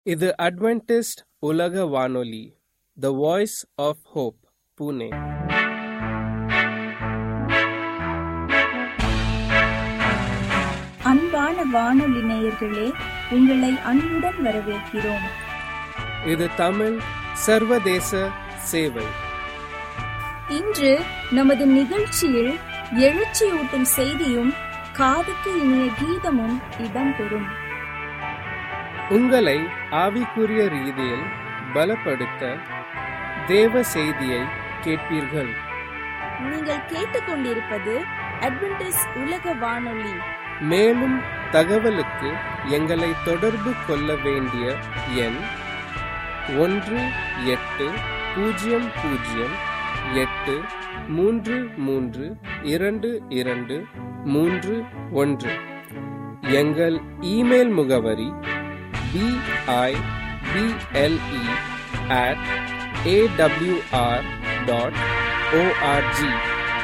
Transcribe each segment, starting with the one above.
இது அட்வென்டிஸ்ட் உலக வானொலி the voice of hope Pune அன்பான வானொலி நேயர்களே உங்களை அன்புடன் வரவேற்கிறோம் இது தமிழ் சர்வதேச சேவை இன்று நமது நிகழ்ச்சியில் எழுச்சியூட்டும் செய்தியும் காதுக்கு இனிய கீதமும் இடம்பெறும் உங்களை ஆவிக்குரிய ரீதியில் பலப்படுத்த தேவ செய்தியை கேட்பீர்கள் நீங்கள் கேட்டுக்கொண்டிருப்பது அட்வென்டிஸ் உலக வானொலி மேலும் தகவலுக்கு எங்களை தொடர்பு கொள்ள வேண்டிய எண் ஒன்று எட்டு பூஜ்ஜியம் பூஜ்ஜியம் எட்டு மூன்று மூன்று இரண்டு இரண்டு மூன்று ஒன்று எங்கள் இமெயில் முகவரி BIBLE at AWR dot ORG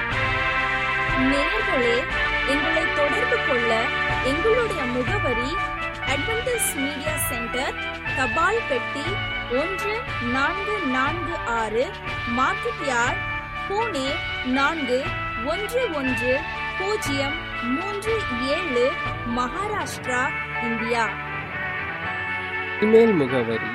நேயர்களே எங்களை தொடர்பு கொள்ள எங்களுடைய முகவரி அட்வென்டிஸ் மீடியா சென்டர் தபால் பெட்டி ஒன்று நான்கு நான்கு ஆறு மார்க்கெட் யார்ட் பூனே நான்கு ஒன்று ஒன்று பூஜ்ஜியம் மூன்று ஏழு மகாராஷ்டிரா இந்தியா இமெயில் முகவரி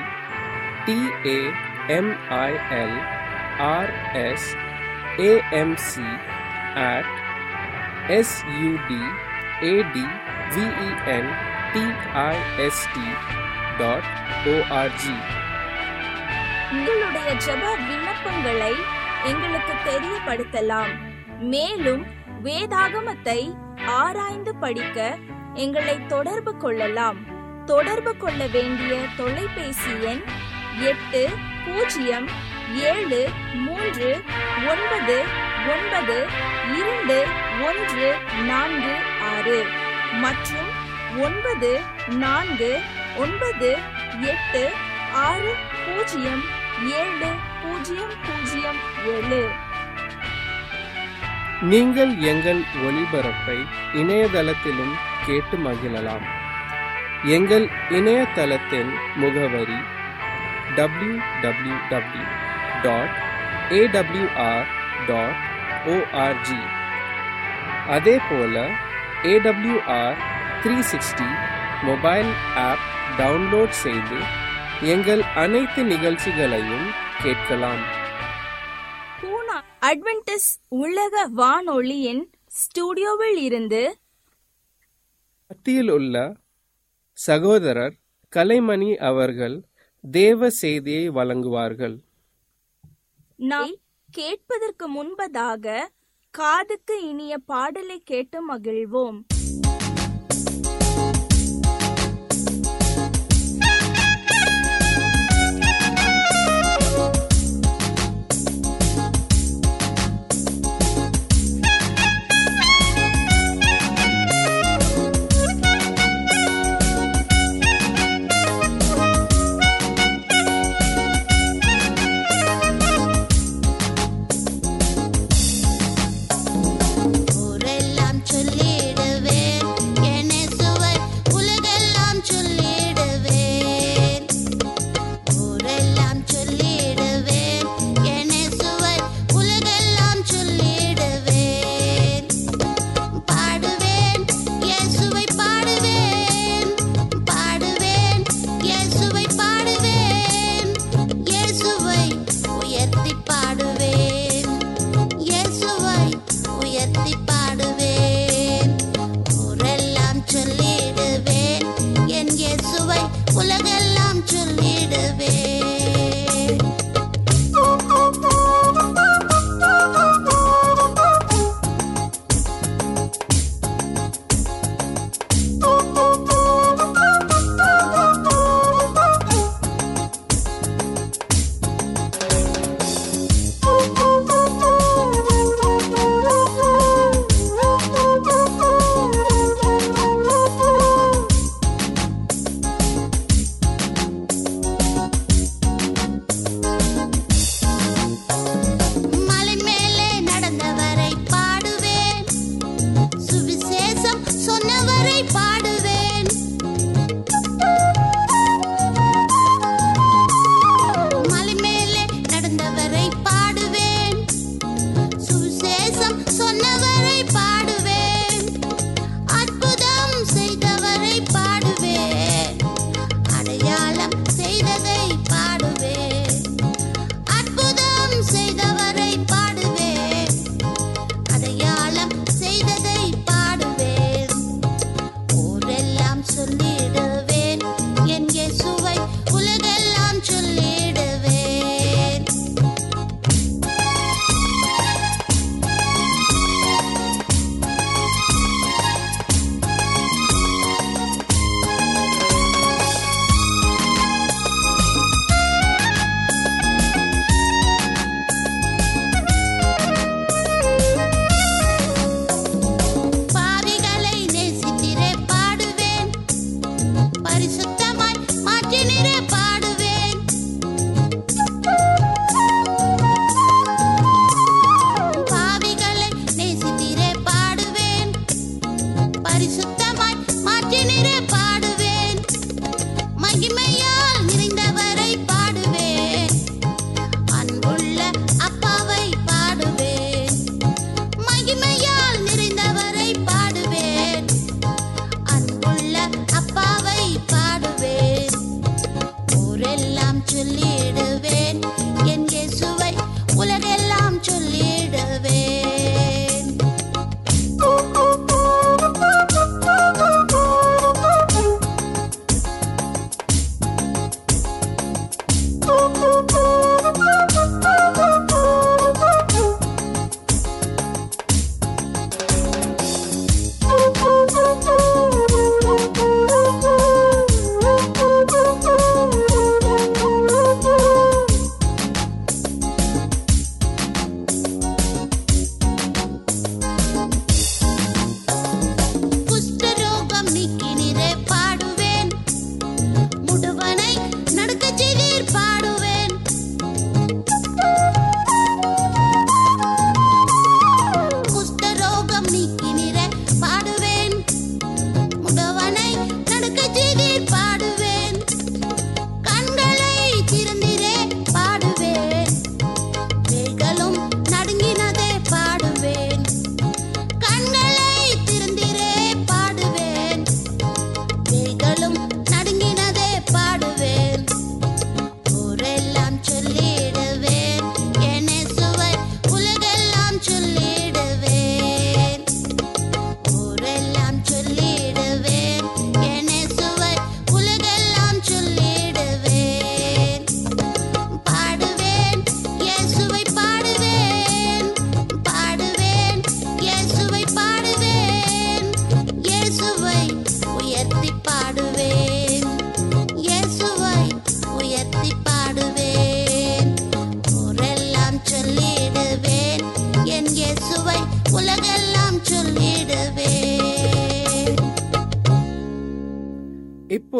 TAMIL RS AMC at SUD AD VEN TIST dot ORG உங்களுடைய ஜெப விண்ணப்பங்களை எங்களுக்கு தெரியப்படுத்தலாம் மேலும் வேதாகமத்தை ஆராய்ந்து படிக்க எங்களை தொடர்பு கொள்ளலாம் தொடர்பு கொள்ள வேண்டிய தொலைபேசி எண் எட்டு பூஜ்ஜியம் ஏழு மூன்று ஒன்பது ஒன்பது இரண்டு ஒன்று நான்கு ஆறு மற்றும் ஒன்பது நான்கு ஒன்பது எட்டு ஆறு பூஜ்ஜியம் ஏழு பூஜ்ஜியம் பூஜ்ஜியம் ஏழு நீங்கள் எங்கள் ஒளிபரப்பை இணையதளத்திலும் கேட்டு மகிழலாம் எங்கள் இணையதளத்தின் முகவரி W W W dot AWR dot ORG அதே போல AWR three sixty mobile app download செய்து எங்கள் அனைத்து நிகழ்ச்சிகளையும் கேட்கலாம் பூனா அட்வென்டிஸ் உலக வானொலியின் ஸ்டுடியோவில் இருந்து மத்தியில் உள்ள சகோதரர் கலைமணி அவர்கள் தேவ செய்தியை வழங்குவார்கள் நாம் கேட்பதற்கு முன்பதாக காதுக்கு இனிய பாடலை கேட்டு மகிழ்வோம் ஊரெல்லாம் சொல்லிடுவேன் என்னேசுவை உலகெல்லாம் சொல்லிடுவேன் ஊரெல்லாம் சொல்லிடுவேன் என்னேசுவை உலகெல்லாம் சொல்லிடுவேன் பாடுவேன் இயேசுவை பாடுவேன் பாடுவேன் இயேசுவை பாடுவேன் இயேசுவை உயர்த்தி பாடுவேன் இயேசுவை உயர்த்தி பாடுவேன் ஊரெல்லாம் சொல்லிடுவேன் என் இயேசுவை உலகெல்லாம் சொல்லிடுவேன்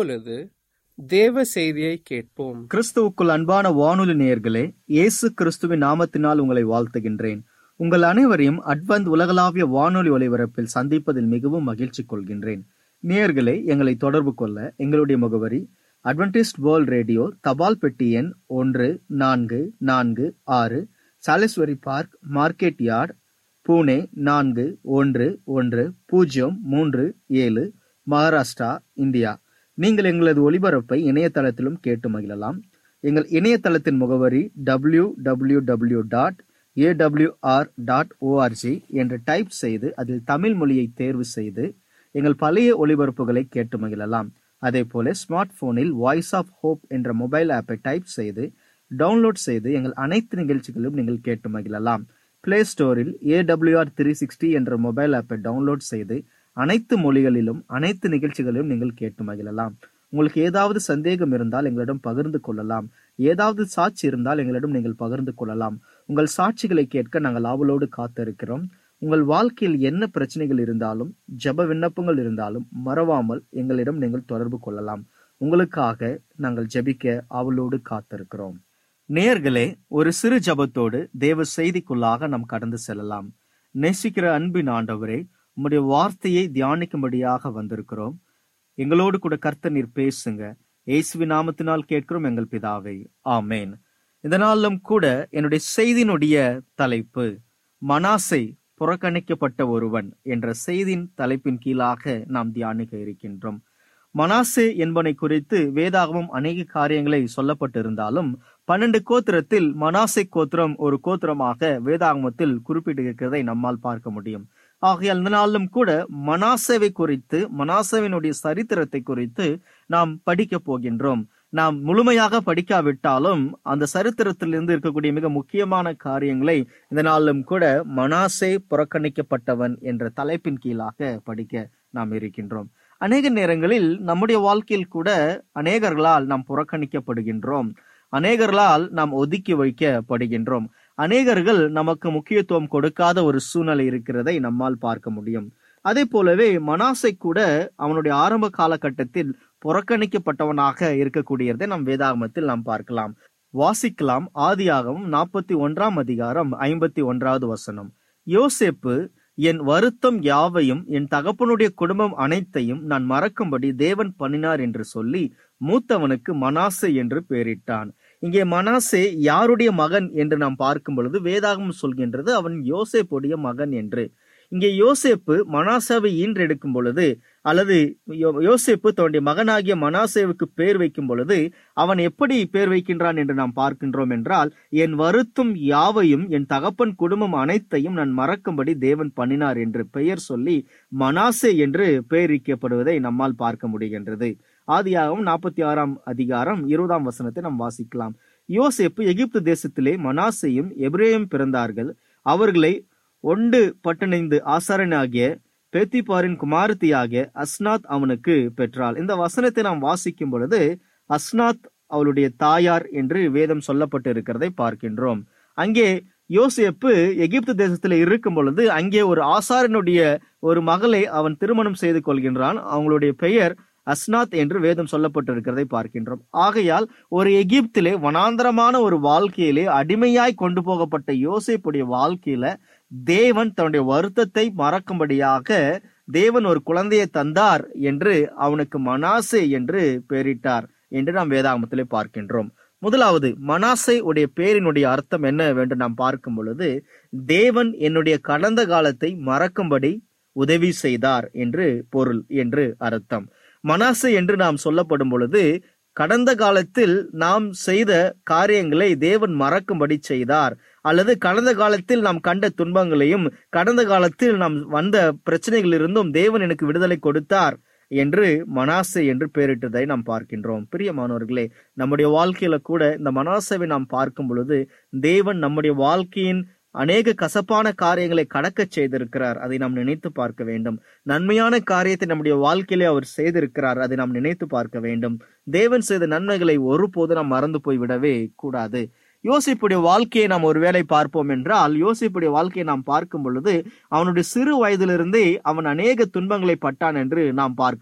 இப்பொழுது தேவ செய்தியை கேட்போம் கிறிஸ்துவுக்குள் அன்பான வானொலி நேயர்களே இயேசு கிறிஸ்துவின் நாமத்தினால் உங்களை வாழ்த்துகின்றேன் உங்கள் அனைவரையும் அட்வந்த் உலகளாவிய வானொலி ஒலிபரப்பில் சந்திப்பதில் மிகவும் மகிழ்ச்சி கொள்கின்றேன் நேயர்களே எங்களை தொடர்பு கொள்ள எங்களுடைய முகவரி அட்வென்டிஸ்ட் வேர்ல்ட் ரேடியோ தபால் பெட்டி எண் ஒன்று நான்கு நான்கு ஆறு Salisbury park market yard Pune நான்கு ஒன்று ஒன்று பூஜ்ஜியம் மூன்று ஏழு மகாராஷ்டிரா இந்தியா நீங்கள் எங்களது ஒலிபரப்பை இணையதளத்திலும் கேட்டு மகிழலாம் எங்கள் இணையதளத்தின் முகவரி W W W dot AWR dot ORG என்று டைப் செய்து அதில் தமிழ் மொழியை தேர்வு செய்து எங்கள் பழைய ஒலிபரப்புகளை கேட்டு மகிழலாம் அதே போல ஸ்மார்ட் போனில் வாய்ஸ் ஆஃப் ஹோப் என்ற மொபைல் ஆப்பை டைப் செய்து டவுன்லோட் செய்து எங்கள் அனைத்து நிகழ்ச்சிகளும் நீங்கள் கேட்டு மகிழலாம் பிளே ஸ்டோரில் ஏடபிள்யூஆர் த்ரீ சிக்ஸ்டி என்ற மொபைல் ஆப்பை டவுன்லோட் செய்து அனைத்து மொழிகளிலும் அனைத்து நிகழ்ச்சிகளையும் நீங்கள் கேட்டு மகிழலாம் உங்களுக்கு ஏதாவது சந்தேகம் இருந்தால் எங்களிடம் பகிர்ந்து கொள்ளலாம் ஏதாவது சாட்சி இருந்தால் எங்களிடம் நீங்கள் பகிர்ந்து கொள்ளலாம் உங்கள் சாட்சிகளை கேட்க நாங்கள் ஆவலோடு காத்திருக்கிறோம் உங்கள் வாழ்க்கையில் என்ன பிரச்சனைகள் இருந்தாலும் ஜெப விண்ணப்பங்கள் இருந்தாலும் மறவாமல் எங்களிடம் நீங்கள் தொடர்பு கொள்ளலாம் உங்களுக்காக நாங்கள் ஜெபிக்க ஆவலோடு காத்திருக்கிறோம் நேயர்களே ஒரு சிறு ஜெபத்தோடு தேவ செய்திக்குள்ளாக நாம் கடந்து செல்லலாம் நேசிக்கிற அன்பின் ஆண்டவரே உம்முடைய வார்த்தையை தியானிக்கும்படியாக வந்திருக்கிறோம் எங்களோடு கூட கர்த்தர் நீர் பேசுங்க இயேசுவின் நாமத்தினால் கேட்கிறோம் எங்கள் பிதாவை ஆமேன் இந்த நாளிலும் கூட என்னுடைய செய்தியினுடைய தலைப்பு மனாசை புறக்கணிக்கப்பட்ட ஒருவன் என்ற செய்தியின் தலைப்பின் கீழாக நாம் தியானிக்க இருக்கின்றோம் மனாசே என்பனை குறித்து வேதாகமம் அநேக காரியங்களை சொல்லப்பட்டிருந்தாலும் பன்னெண்டு கோத்திரத்தில் மனாசை கோத்திரம் ஒரு கோத்திரமாக வேதாகமத்தில் குறிப்பிட்டிருக்கிறதை நம்மால் பார்க்க முடியும் ஆகையால் இந்த நாளிலும் கூட மனாசேவை குறித்து மனாசேவினுடைய சரித்திரத்தை குறித்து நாம் படிக்க போகின்றோம் நாம் முழுமையாக படிக்காவிட்டாலும் அந்த சரித்திரத்திலிருந்து இருக்கக்கூடிய மிக முக்கியமான காரியங்களை இந்த நாளிலும் கூட மனாசே புறக்கணிக்கப்பட்டவன் என்ற தலைப்பின் கீழாக படிக்க நாம் இருக்கின்றோம் அநேக நேரங்களில் நம்முடைய வாழ்க்கையில் கூட அநேகர்களால் நாம் புறக்கணிக்கப்படுகின்றோம் அநேகர்களால் நாம் ஒதுக்கி வைக்கப்படுகின்றோம் அநேகர்கள் நமக்கு முக்கியத்துவம் கொடுக்காத ஒரு சூழ்நிலை இருக்கிறதை நம்மால் பார்க்க முடியும் அதே போலவே மனாசை கூட அவனுடைய ஆரம்ப காலகட்டத்தில் புறக்கணிக்கப்பட்டவனாக இருக்கக்கூடியதை நம் வேதாகமத்தில் நாம் பார்க்கலாம் வாசிக்கலாம் ஆதியாகவும் நாற்பத்தி ஒன்றாம் அதிகாரம் ஐம்பத்தி ஒன்றாவது வசனம் யோசேப்பு என் வருத்தம் யாவையும் என் தகப்பனுடைய குடும்பம் அனைத்தையும் நான் மறக்கும்படி தேவன் பண்ணினார் என்று சொல்லி மூத்தவனுக்கு மனாசே என்று பெயரிட்டான் இங்கே மனாசே யாருடைய மகன் என்று நாம் பார்க்கும் பொழுது வேதாகம் சொல்கின்றது அவன் யோசேப்புடைய மகன் என்று இங்கே யோசேப்பு மனாசாவை ஈன்றெடுக்கும் பொழுது அல்லது யோ- யோசேப்பு தன்னுடைய மகனாகிய மனாசேவுக்கு பேர் வைக்கும் பொழுது அவன் எப்படி பேர் வைக்கின்றான் என்று நாம் பார்க்கின்றோம் என்றால் என் வருத்தும் யாவையும் என் தகப்பன் குடும்பம் அனைத்தையும் நான் மறக்கும்படி தேவன் பண்ணினார் என்று பெயர் சொல்லி மனாசே என்று பெயரிக்கப்படுவதை நம்மால் பார்க்க முடிகின்றது ஆதியாகவும் நாற்பத்தி ஆறாம் அதிகாரம் இருபதாம் வசனத்தை நாம் வாசிக்கலாம் யோசேப்பு எகிப்து தேசத்திலே மனாசையும் எபிரேயும் பிறந்தார்கள் அவர்களை ஒன்று பட்டணைந்து ஆசாரனாகிய பேத்திபாரின் குமாரத்தியாகிய அஸ்னாத் அவனுக்கு பெற்றாள் இந்த வசனத்தை நாம் வாசிக்கும் பொழுது அஸ்னாத் அவளுடைய தாயார் என்று வேதம் சொல்லப்பட்டு இருக்கிறதை பார்க்கின்றோம் அங்கே யோசேப்பு எகிப்து தேசத்தில் இருக்கும் பொழுது அங்கே ஒரு ஆசாரனுடைய ஒரு மகளை அவன் திருமணம் செய்து கொள்கின்றான் அவங்களுடைய பெயர் அஸ்னாத் என்று வேதம் சொல்லப்பட்டிருக்கிறதை பார்க்கின்றோம் ஆகையால் ஒரு எகிப்திலே வனாந்தரமான ஒரு வாழ்க்கையிலே அடிமையாய் கொண்டு போகப்பட்ட யோசேப்புடைய வாழ்க்கையில தேவன் தன்னுடைய வருத்தத்தை மறக்கும்படியாக தேவன் ஒரு குழந்தையை தந்தார் என்று அவனுக்கு மனாசே என்று பெயரிட்டார் என்று நாம் வேதாகமத்திலே பார்க்கின்றோம் முதலாவது மனாசை உடைய பேரினுடைய அர்த்தம் என்ன என்று நாம் பார்க்கும் பொழுது தேவன் என்னுடைய கடந்த காலத்தை மறக்கும்படி உதவி செய்தார் என்று பொருள் என்று அர்த்தம் மனாசை என்று நாம் சொல்லப்படும் பொழுது கடந்த காலத்தில் நாம் செய்த காரியங்களை தேவன் மறக்கும்படி செய்தார் அல்லது கடந்த காலத்தில் நாம் கண்ட துன்பங்களையும் கடந்த காலத்தில் நாம் வந்த பிரச்சனைகளிலிருந்தும் தேவன் எனக்கு விடுதலை கொடுத்தார் என்று மனாசை என்று பெயரிட்டதை நாம் பார்க்கின்றோம் பிரியமானவர்களே நம்முடைய வாழ்க்கையில கூட இந்த மனாசைவை நாம் பார்க்கும் பொழுது தேவன் நம்முடைய வாழ்க்கையின் அநேக கசப்பான காரியங்களை கடக்கச் செய்திருக்கிறார் அதை நாம் நினைத்து பார்க்க வேண்டும் நன்மையான காரியத்தை நம்முடைய வாழ்க்கையிலே அவர் செய்திருக்கிறார் அதை நாம் நினைத்து பார்க்க வேண்டும் தேவன் செய்த நன்மைகளை ஒருபோது நாம் மறந்து போய் விடவே கூடாது யோசிப்புடைய வாழ்க்கையை நாம் ஒருவேளை பார்ப்போம் என்றால் யோசிப்புடைய வாழ்க்கையை நாம் பார்க்கும் பொழுது அவனுடைய சிறு வயதிலிருந்தே அவன் அநேக துன்பங்களை பட்டான் என்று நாம் பார்க்கலாம்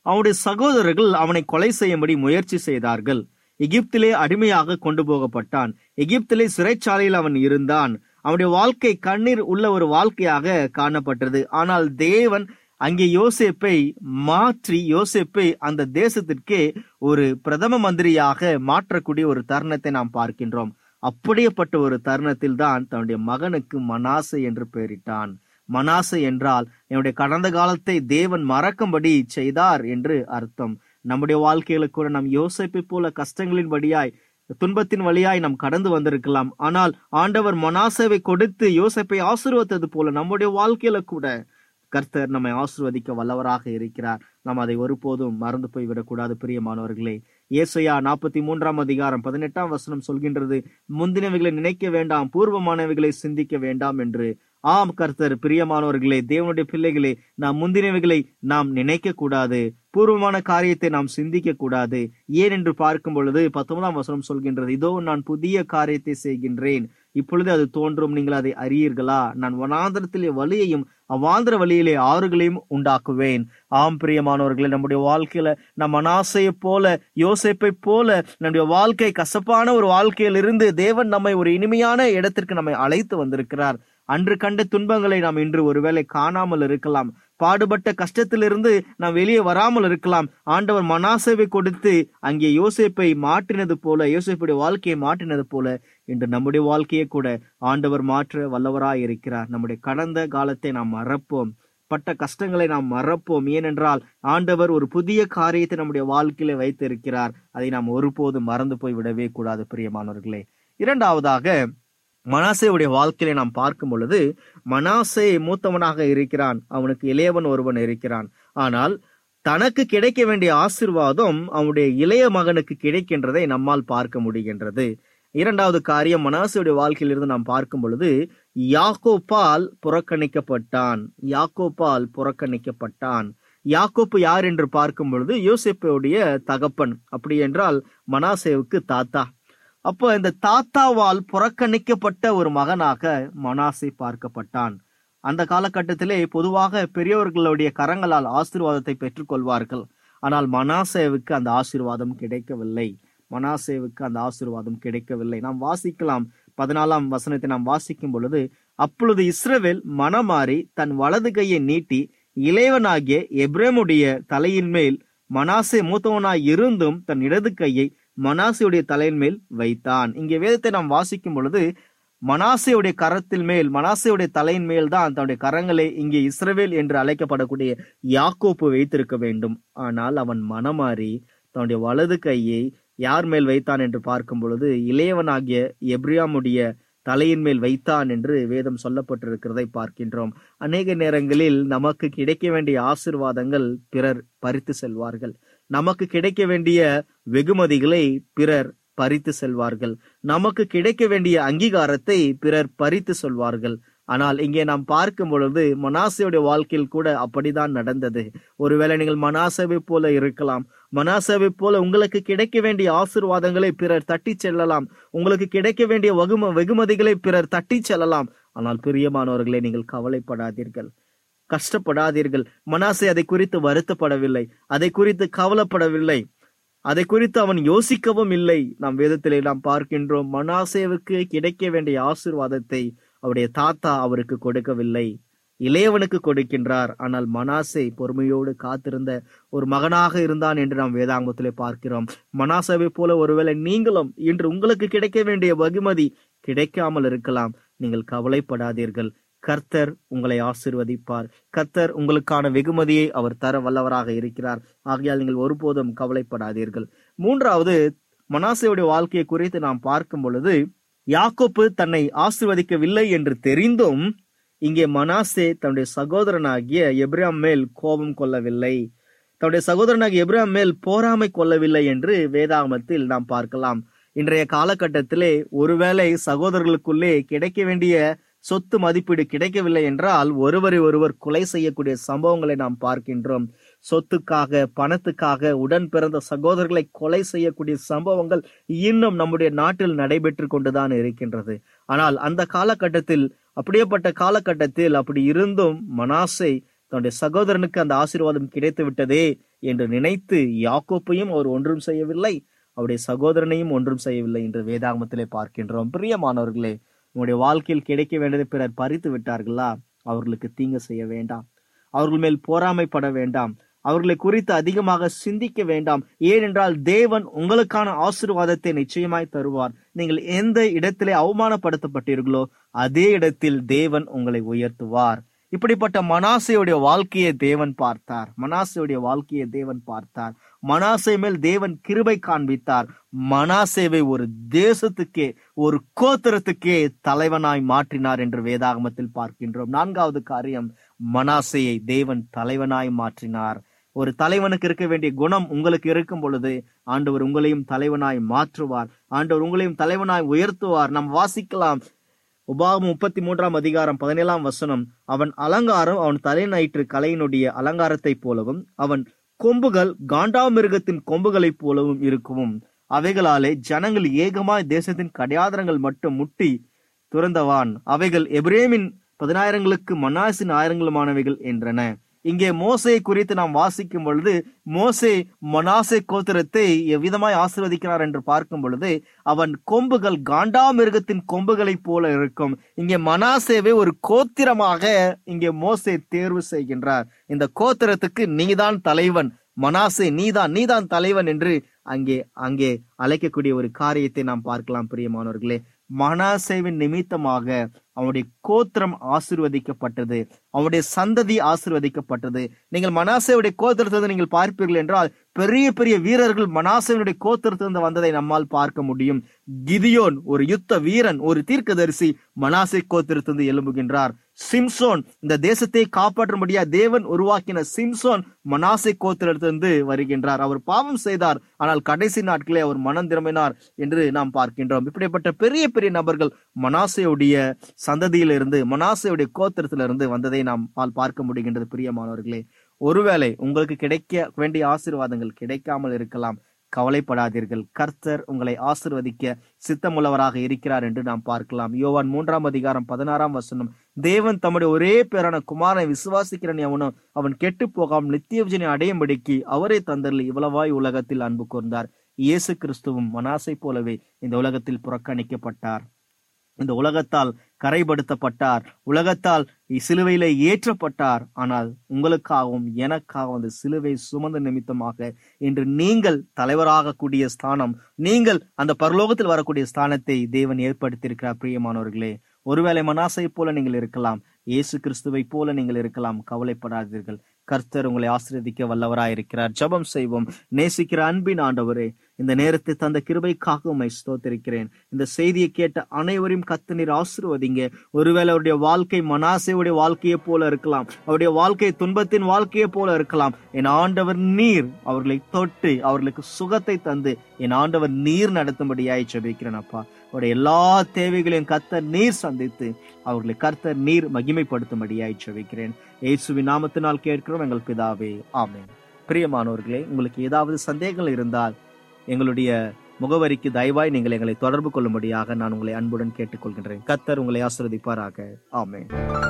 அவனுடைய சகோதரர்கள் அவனை கொலை செய்யும்படி முயற்சி செய்தார்கள் எகிப்திலே அடிமையாக கொண்டு போகப்பட்டான் எகிப்திலே சிறைச்சாலையில் அவன் இருந்தான் அவனுடைய வாழ்க்கை கண்ணீர் உள்ள ஒரு வாழ்க்கையாக காணப்பட்டது ஆனால் தேவன் அங்கே யோசேப்பை மாற்றி யோசேப்பை அந்த தேசத்திற்கே ஒரு பிரதம மந்திரியாக மாற்றக்கூடிய ஒரு தருணத்தை நாம் பார்க்கின்றோம் அப்படியேப்பட்ட ஒரு தருணத்தில் தான் தன்னுடைய மகனுக்கு மனாசை என்று பெயரிட்டான் மனாசை என்றால் என்னுடைய கடந்த காலத்தை தேவன் மறக்கும்படி செய்தார் என்று அர்த்தம் நம்முடைய வாழ்க்கையில கூட நம் யோசிப்பை போல கஷ்டங்களின் வழியாய் துன்பத்தின் வழியாய் நாம் கடந்து வந்திருக்கலாம் ஆனால் ஆண்டவர் மனாசேவை கொடுத்து யோசிப்பை ஆசீர்வத்தது போல நம்முடைய வாழ்க்கையில கூட கர்த்தர் நம்மை ஆசிர்வதிக்க வல்லவராக இருக்கிறார் நாம் அதை ஒருபோதும் மறந்து போய் விடக்கூடாது பிரியமானவர்களே ஏசையா நாற்பத்தி மூன்றாம் அதிகாரம் பதினெட்டாம் வசனம் சொல்கின்றது முந்தினவைகளை நினைக்க வேண்டாம் பூர்வமானவைகளை சிந்திக்க வேண்டாம் என்று ஆம் கர்த்தர் பிரியமானவர்களே தேவனுடைய பிள்ளைகளே நாம் முந்தினவைகளை நாம் நினைக்க கூடாது பூர்வமான காரியத்தை நாம் சிந்திக்க கூடாது ஏன் என்று பார்க்கும் பொழுது பத்தொன்பதாம் வசனம் சொல்கின்றது இதோ நான் புதிய காரியத்தை செய்கின்றேன் இப்பொழுது அது தோன்றும் நீங்கள் அதை அறியீர்களா நான் வனாந்திரத்திலே வழியையும் அவ்வாந்திர வழியிலே ஆறுகளையும் உண்டாக்குவேன் ஆம் பிரியமானவர்களே நம்முடைய வாழ்க்கையில நம் மனாசையை போல யோசேப்பை போல நம்முடைய வாழ்க்கை கசப்பான ஒரு வாழ்க்கையிலிருந்து தேவன் நம்மை ஒரு இனிமையான இடத்திற்கு நம்மை அழைத்து வந்திருக்கிறார் அன்று கண்ட துன்பங்களை நாம் இன்று ஒருவேளை காணாமல் இருக்கலாம் பாடுபட்ட கஷ்டத்திலிருந்து நாம் வெளியே வராமல் இருக்கலாம் ஆண்டவர் மனாசேவை கொடுத்து அங்கே யோசேப்பை மாற்றினது போல யோசேப்புடைய வாழ்க்கையை மாற்றினது போல இன்று நம்முடைய வாழ்க்கையை கூட ஆண்டவர் மாற்ற வல்லவராய் இருக்கிறார் நம்முடைய கடந்த காலத்தை நாம் மறப்போம் பட்ட கஷ்டங்களை நாம் மறப்போம் ஏனென்றால் ஆண்டவர் ஒரு புதிய காரியத்தை நம்முடைய வாழ்க்கையில வைத்திருக்கிறார் அதை நாம் ஒருபோதும் மறந்து போய் விடவே கூடாது பிரியமானவர்களே இரண்டாவதாக மனாசேவுடைய வாழ்க்கையில நாம் பார்க்கும் பொழுது மனாசே மூத்தவனாக இருக்கிறான் அவனுக்கு இளையவன் ஒருவன் இருக்கிறான் ஆனால் தனக்கு கிடைக்க வேண்டிய ஆசிர்வாதம் அவனுடைய இளைய மகனுக்கு கிடைக்கின்றதை நம்மால் பார்க்க முடிகின்றது இரண்டாவது காரியம் மனாசேவுடைய வாழ்க்கையிலிருந்து நாம் பார்க்கும் பொழுது யாக்கோப்பால் புறக்கணிக்கப்பட்டான் யாக்கோப்பால் புறக்கணிக்கப்பட்டான் யாக்கோப்பு யார் என்று பார்க்கும் பொழுது யோசேப்புடைய தகப்பன் அப்படி என்றால் மனாசேவுக்கு தாத்தா அப்போ இந்த தாத்தாவால் புறக்கணிக்கப்பட்ட ஒரு மகனாக மனாசே பார்க்கப்பட்டான் அந்த காலகட்டத்திலே பொதுவாக பெரியவர்களுடைய கரங்களால் ஆசீர்வாதத்தை பெற்றுக்கொள்வார்கள் ஆனால் மனாசேவுக்கு அந்த ஆசீர்வாதம் கிடைக்கவில்லை மனாசேவுக்கு அந்த ஆசீர்வாதம் கிடைக்கவில்லை நாம் வாசிக்கலாம் பதினாலாம் வசனத்தை நாம் வாசிக்கும் பொழுது அப்பொழுது இஸ்ரவேல் மனமாறி தன் வலது கையை நீட்டி இளையவனாகிய எப்ரேமுடைய தலையின் மேல் மனாசே மூத்தவனாய் இருந்தும் தன் இடது கையை மனாசையுடைய தலையின் மேல் வைத்தான் இங்கே வேதத்தை நாம் வாசிக்கும் பொழுது மனாசையுடைய கரத்தில் மேல் மனாசையுடைய தலையின் மேல் தான் தன்னுடைய கரங்களை இங்கே இஸ்ரவேல் என்று அழைக்கப்படக்கூடிய யாக்கோப்பு வைத்திருக்க வேண்டும் ஆனால் அவன் மனமாறி தன்னுடைய வலது கையை யார் மேல் வைத்தான் என்று பார்க்கும் பொழுது இளையவனாகிய எப்ரியாமுடைய தலையின் மேல் வைத்தான் என்று வேதம் சொல்லப்பட்டிருக்கிறதை பார்க்கின்றோம் அநேக நேரங்களில் நமக்கு கிடைக்க வேண்டிய ஆசிர்வாதங்கள் பிறர் பறித்து செல்வார்கள் நமக்கு கிடைக்க வேண்டிய வெகுமதிகளை பிறர் பறித்து செல்வார்கள் நமக்கு கிடைக்க வேண்டிய அங்கீகாரத்தை பிறர் பறித்து சொல்வார்கள் ஆனால் இங்கே நாம் பார்க்கும் பொழுது மனாசையுடைய வாழ்க்கையில் கூட அப்படிதான் நடந்தது ஒருவேளை நீங்கள் மனாசவை போல இருக்கலாம் மனாசவை போல உங்களுக்கு கிடைக்க வேண்டிய ஆசிர்வாதங்களை பிறர் தட்டி செல்லலாம் உங்களுக்கு கிடைக்க வேண்டிய வகும வெகுமதிகளை பிறர் தட்டி செல்லலாம் ஆனால் பிரியமானவர்களே நீங்கள் கவலைப்படாதீர்கள் கஷ்டப்படாதீர்கள் மனாசை அதை குறித்து வருத்தப்படவில்லை அதை குறித்து கவலைப்படவில்லை அதை குறித்து அவன் யோசிக்கவும் இல்லை நாம் வேதத்திலே நாம் பார்க்கின்றோம் மனாசேவுக்கு கிடைக்க வேண்டிய ஆசிர்வாதத்தை அவருடைய தாத்தா அவருக்கு கொடுக்கவில்லை இளையவனுக்கு கொடுக்கின்றார் ஆனால் மனாசே பொறுமையோடு காத்திருந்த ஒரு மகனாக இருந்தான் என்று நாம் வேதாங்கத்திலே பார்க்கிறோம் மனாசவை போல ஒருவேளை நீங்களும் இன்று உங்களுக்கு கிடைக்க வேண்டிய வகுமதி கிடைக்காமல் இருக்கலாம் நீங்கள் கவலைப்படாதீர்கள் கர்த்தர் உங்களை ஆசிர்வதிப்பார் கர்த்தர் உங்களுக்கான வெகுமதியை அவர் தர வல்லவராக இருக்கிறார் ஆகையால் நீங்கள் ஒருபோதும் கவலைப்படாதீர்கள் மூன்றாவது மனாசையுடைய வாழ்க்கையை குறித்து நாம் பார்க்கும் பொழுது யாக்கோப்பு தன்னை ஆசிர்வதிக்கவில்லை என்று தெரிந்தும் இங்கே மனாசே தன்னுடைய சகோதரனாகிய எப்ராம் மேல் கோபம் கொள்ளவில்லை தன்னுடைய சகோதரனாகிய எப்ராம் மேல் போராமை கொள்ளவில்லை என்று வேதாகமத்தில் நாம் பார்க்கலாம் இன்றைய காலகட்டத்திலே ஒருவேளை சகோதரர்களுக்குள்ளே கிடைக்க வேண்டிய சொத்து மதிப்பீடு கிடைக்கவில்லை என்றால் ஒருவரை ஒருவர் கொலை செய்யக்கூடிய சம்பவங்களை நாம் பார்க்கின்றோம் சொத்துக்காக பணத்துக்காக உடன் பிறந்த சகோதரர்களை கொலை செய்யக்கூடிய சம்பவங்கள் இன்னும் நம்முடைய நாட்டில் நடைபெற்று கொண்டுதான் இருக்கின்றது ஆனால் அந்த காலகட்டத்தில் அப்படியேப்பட்ட காலகட்டத்தில் அப்படி இருந்தும் மனாசை தன்னுடைய சகோதரனுக்கு அந்த ஆசீர்வாதம் கிடைத்து விட்டதே என்று நினைத்து யாக்கோப்பையும் அவர் ஒன்றும் செய்யவில்லை அவருடைய சகோதரனையும் ஒன்றும் செய்யவில்லை என்று வேதாகமத்திலே பார்க்கின்றோம் பிரியமானவர்களே உங்களுடைய வாழ்க்கையில் கிடைக்க வேண்டியதை பிறர் பறித்து விட்டார்களா அவர்களுக்கு தீங்கு செய்ய வேண்டாம் அவர்கள் மேல் பொறாமைப்பட வேண்டாம் அவர்களை குறித்து அதிகமாக சிந்திக்க வேண்டாம் ஏனென்றால் தேவன் உங்களுக்கான ஆசீர்வாதத்தை நிச்சயமாய் தருவார் நீங்கள் எந்த இடத்திலே அவமானப்படுத்தப்பட்டீர்களோ அதே இடத்தில் தேவன் உங்களை உயர்த்துவார் இப்படிப்பட்ட மனாசையுடைய வாழ்க்கையை தேவன் பார்த்தார் மனாசையுடைய வாழ்க்கையை தேவன் பார்த்தார் மனாசை மேல் தேவன் கிருபை காண்பித்தார் மனாசேவை ஒரு தேசத்துக்கே ஒரு கோத்திரத்துக்கே தலைவனாய் மாற்றினார் என்று வேதாகமத்தில் பார்க்கின்றோம் நான்காவது காரியம் மனாசையை தேவன் தலைவனாய் மாற்றினார் ஒரு தலைவனுக்கு இருக்க வேண்டிய குணம் உங்களுக்கு இருக்கும் பொழுது ஆண்டவர் உங்களையும் தலைவனாய் மாற்றுவார் ஆண்டவர் உங்களையும் தலைவனாய் உயர்த்துவார் நாம் வாசிக்கலாம் உபாகம் முப்பத்தி மூன்றாம் அதிகாரம் பதினேழாம் வசனம் அவன் அலங்காரம் அவன் தலைநயிற்று கலையினுடைய அலங்காரத்தைப் போலவும் அவன் கொம்புகள் காண்டாமிருகத்தின் கொம்புகளைப் போலவும் இருக்கவும் அவைகளாலே ஜனங்கள் ஏகமாய் தேசத்தின் கடையாதரங்கள் மட்டும் முட்டி துறந்தவான் அவைகள் எப்ரேமின் பதினாயிரங்களுக்கு மனாசின் ஆயிரங்களுமானவைகள் என்றன இங்கே மோசையை குறித்து நாம் வாசிக்கும் பொழுது மோசே மனாசே கோத்திரத்தை எவ்விதமாய் ஆசீர்வதிக்கிறார் என்று பார்க்கும் பொழுது அவன் கொம்புகள் காண்டாமிருகத்தின் கொம்புகளைப் போல இருக்கும் இங்கே மனாசேவை ஒரு கோத்திரமாக இங்கே மோசே தேர்வு செய்கின்றார் இந்த கோத்திரத்துக்கு நீதான் தலைவன் மனாசே நீதான் நீதான் தலைவன் என்று அங்கே அங்கே அழைக்கக்கூடிய ஒரு காரியத்தை நாம் பார்க்கலாம் பிரியமானவர்களே மனாசேவின் நிமித்தமாக அவனுடைய கோத்திரம் ஆசிர்வதிக்கப்பட்டது அவனுடைய சந்ததி ஆசிர்வதிக்கப்பட்டது நீங்கள் மனாசேவுடைய கோத்திரத்திலிருந்து நீங்கள் பார்ப்பீர்கள் என்றால் பெரிய பெரிய வீரர்கள் மனாசேவனுடைய கோத்திரத்திலிருந்து வந்ததை நம்மால் பார்க்க முடியும் கிதியோன் ஒரு யுத்த வீரன் ஒரு தீர்க்கதரிசி மனாசே கோத்திரத்திலிருந்து எழும்புகின்றார் சிம்சோன் இந்த தேசத்தை காப்பாற்றும்படியா தேவன் உருவாக்கின சிம்சோன் மனாசே கோத்திரத்திலிருந்து வருகின்றார் அவர் பாவம் செய்தார் ஆனால் கடைசி நாட்களே அவர் மனம் திரும்பினார் என்று நாம் பார்க்கின்றோம் இப்படிப்பட்ட பெரிய பெரிய நபர்கள் மனாசையுடைய சந்ததியிலிருந்து மனாசையுடைய கோத்திரத்திலிருந்து வந்ததை நாம் பால் பார்க்க முடிகின்றது பிரியமானவர்களே ஒருவேளை உங்களுக்கு கிடைக்க வேண்டிய ஆசீர்வாதங்கள் கிடைக்காமல் இருக்கலாம் கவலைப்படாதீர்கள் கர்த்தர் உங்களை ஆசிர்வதிக்க சித்தமுள்ளவராக இருக்கிறார் என்று நாம் பார்க்கலாம் யோவான் மூன்றாம் அதிகாரம் பதினாறாம் வசனம் தேவன் தம்முடைய ஒரே பேரான குமாரனை விசுவாசிக்கிறன் எவனும் அவன் கெட்டு போகாமல் நித்திய விஜயனை அடையும்படிக்கு அவரே தந்தரில் இவ்வளவாய் உலகத்தில் அன்பு கூர்ந்தார் இயேசு கிறிஸ்துவும் மனாசை போலவே இந்த உலகத்தில் புறக்கணிக்கப்பட்டார் இந்த உலகத்தால் கரைப்படுத்தப்பட்டார் உலகத்தால் சிலுவையில ஏற்றப்பட்டார் ஆனால் உங்களுக்காகவும் எனக்காகவும் அந்த சிலுவை சுமந்த நிமித்தமாக இன்று நீங்கள் தலைவராக கூடிய ஸ்தானம் நீங்கள் அந்த பரலோகத்தில் வரக்கூடிய ஸ்தானத்தை தேவன் ஏற்படுத்தியிருக்கிறார் பிரியமானவர்களே ஒருவேளை மனாசை போல நீங்கள் இருக்கலாம் இயேசு கிறிஸ்துவை போல நீங்கள் இருக்கலாம் கவலைப்படாதீர்கள் கர்த்தர் உங்களை ஆசிரியதிக்க வல்லவராயிருக்கிறார் ஜபம் செய்வோம் நேசிக்கிற அன்பின் ஆண்டவரே இந்த நேரத்தை தந்த கிருபைக்காக உண்மை ஸ்தோத்திருக்கிறேன் இந்த செய்தியை கேட்ட அனைவரையும் கத்து நீர் ஆசிர்வதிங்க ஒருவேளை அவருடைய வாழ்க்கை மனாசையுடைய வாழ்க்கையை போல இருக்கலாம் அவருடைய வாழ்க்கை துன்பத்தின் வாழ்க்கையை போல இருக்கலாம் என் ஆண்டவர் நீர் அவர்களை தொட்டு அவர்களுக்கு சுகத்தை தந்து என் ஆண்டவர் நீர் நடத்தும்படியாய் ஜெபிக்கிறேன் அப்பா அவருடைய எல்லா தேவைகளையும் கர்த்தர் நீர் சந்தித்து அவர்களை கர்த்தர் நீர் மகிமைப்படுத்தும்படியாய் ஜெபிக்கிறேன் இயேசுவின் நாமத்தினால் கேட்கிறோம் எங்கள் பிதாவே ஆமென் பிரியமானவர்களே உங்களுக்கு ஏதாவது சந்தேகங்கள் இருந்தால் எங்களுடைய முகவரிக்கு தயவாய் நீங்கள் எங்களை தொடர்பு கொள்ளும்படியாக நான் உங்களை அன்புடன் கேட்டுக்கொள்கின்றேன் கர்த்தர் உங்களை ஆசிர்வதிப்பாராக ஆமென்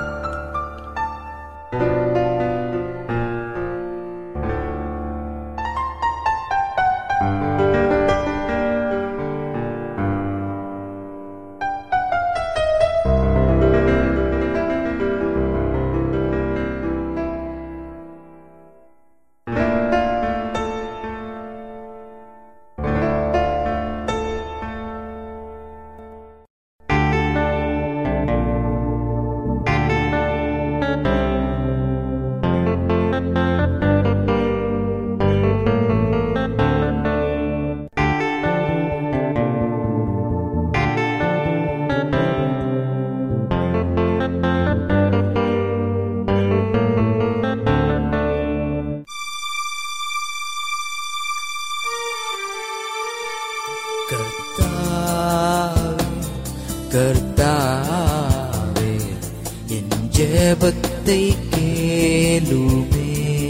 கர்த்தாவே கர்த்தாவே என் ஜெபத்தை கேளுமே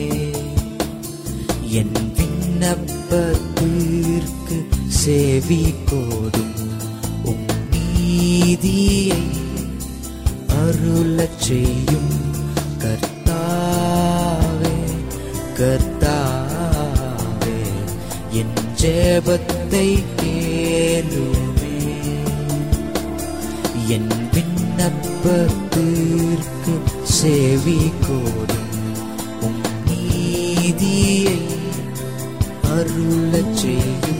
என் விண்ணப்பத்திற்கு செவி கோடும் உம் நீதியை அருளச் செய்யும் கர்த்தாவே கர்த்தாவே என் ஜெபத்தை கேளுமே என் விண்ணப்பத்திற்கு செவி கோடும் உம் நீதியை அருளச் செய்யும்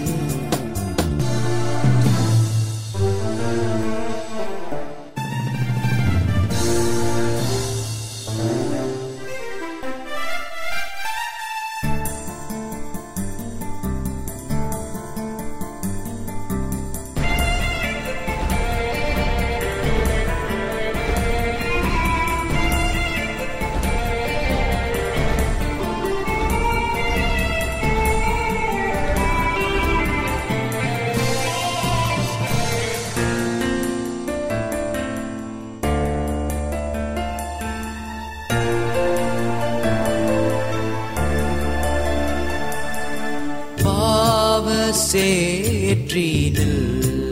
பாவ சேற்றினில்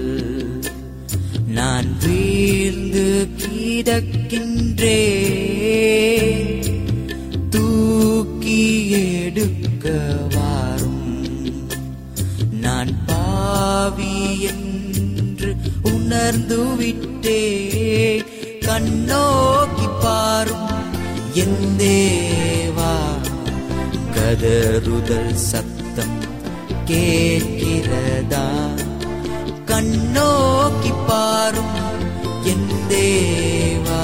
நான் வீழ்ந்து கிடக்கின்றே தூக்கி எடுக்க வாரும் நான் பாவி என்று உணர்ந்து விட்டே கண்ணோக்கி பாரும் என் தேவா கதறுதல் சத்தம் கேட்கிறதா கண்ணோக்கி பாரும் என் தேவா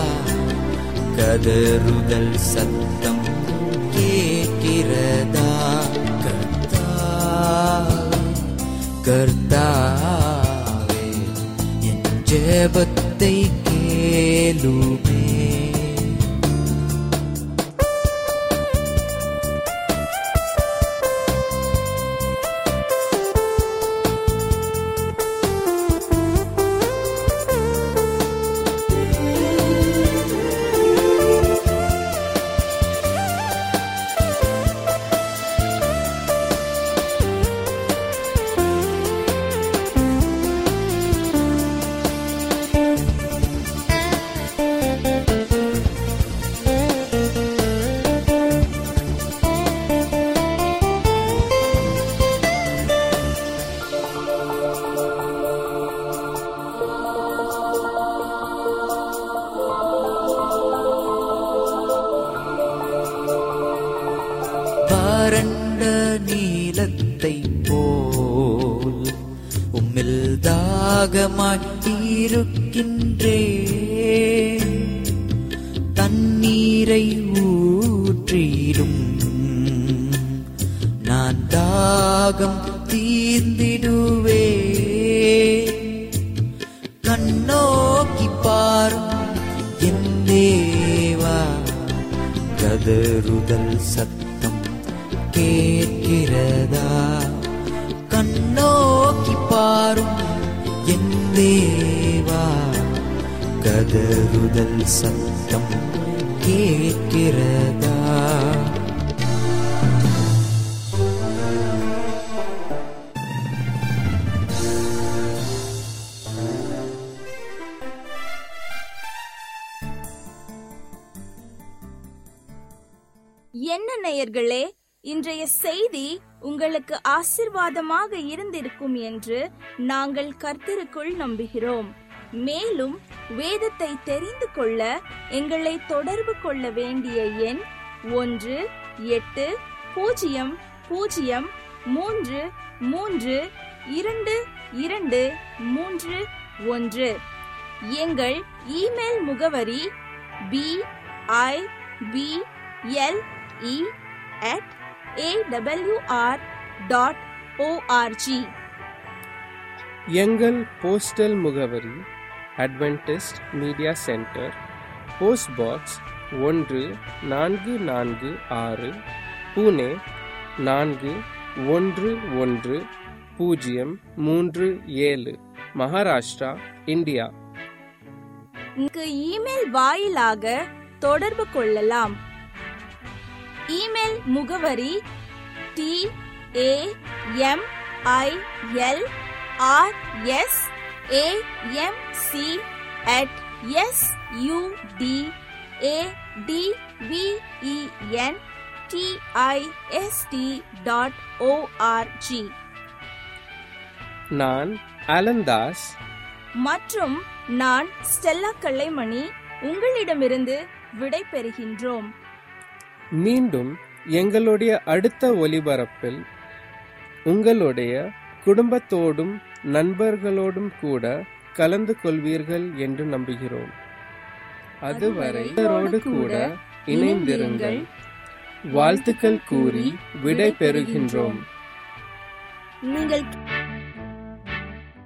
கதறுதல் சத்தம் கேட்கிறதா கர்த்தாவே கர்த்தாவே என் ஜெபத்தை கேளுமே வறண்ட நீலத்தை போல் உம்மில் தாகமாய் இருக்கின்றே தண்ணீரை ஊற்றிடும் நான் தாகம் தீர்ந்திடுவே கண்ணோக்கி பாரும் என் தேவா கதறுதல் சத்தம் கேட்கிறதா கண்ணோக்கி பாரும் என் தேவா கதறுதல் சத்தம் கேட்கிறதா என்ன நேயர்களே இன்றைய செய்தி உங்களுக்கு ஆசிர்வாதமாக இருந்திருக்கும் என்று நாங்கள் கர்த்தருக்குள் நம்புகிறோம் மேலும் வேதத்தை தெரிந்து கொள்ள எங்களை தொடர்பு கொள்ள வேண்டிய எண் ஒன்று எட்டு பூஜ்ஜியம் பூஜ்ஜியம் மூன்று மூன்று இரண்டு இரண்டு மூன்று ஒன்று எங்கள் இமெயில் முகவரி B I B L E at AWR dot ORG எங்கள் போஸ்டல் முகவரி Adventist media centre post box ஒன்று நான்கு நான்கு ஆறு புனே நான்கு ஒன்று ஒன்று பூஜ்ஜியம் மூன்று ஏழு மகாராஷ்டிரா இந்தியா இங்கு இமெயில் வாயிலாக தொடர்பு கொள்ளலாம் இமெயில் முகவரி T A M I L R S A M C at S U D A D V E N TIST dot ORG நான் அலந்தாஸ் மற்றும் நான் ஸ்டெல்லா கல்லைமணி உங்களிடமிருந்து விடை பெறுகின்றோம் மீண்டும் எங்களுடைய அடுத்த ஒலிபரப்பில் உங்களுடைய குடும்பத்தோடும் நண்பர்களோடும் கூட கலந்து கொள்வீர்கள் என்று நம்புகிறோம் அதுவரை இவரோடு கூட இணைந்திருங்கள் வாழ்த்துக்கள் கூறி விடை பெறுகின்றோம் நீங்கள்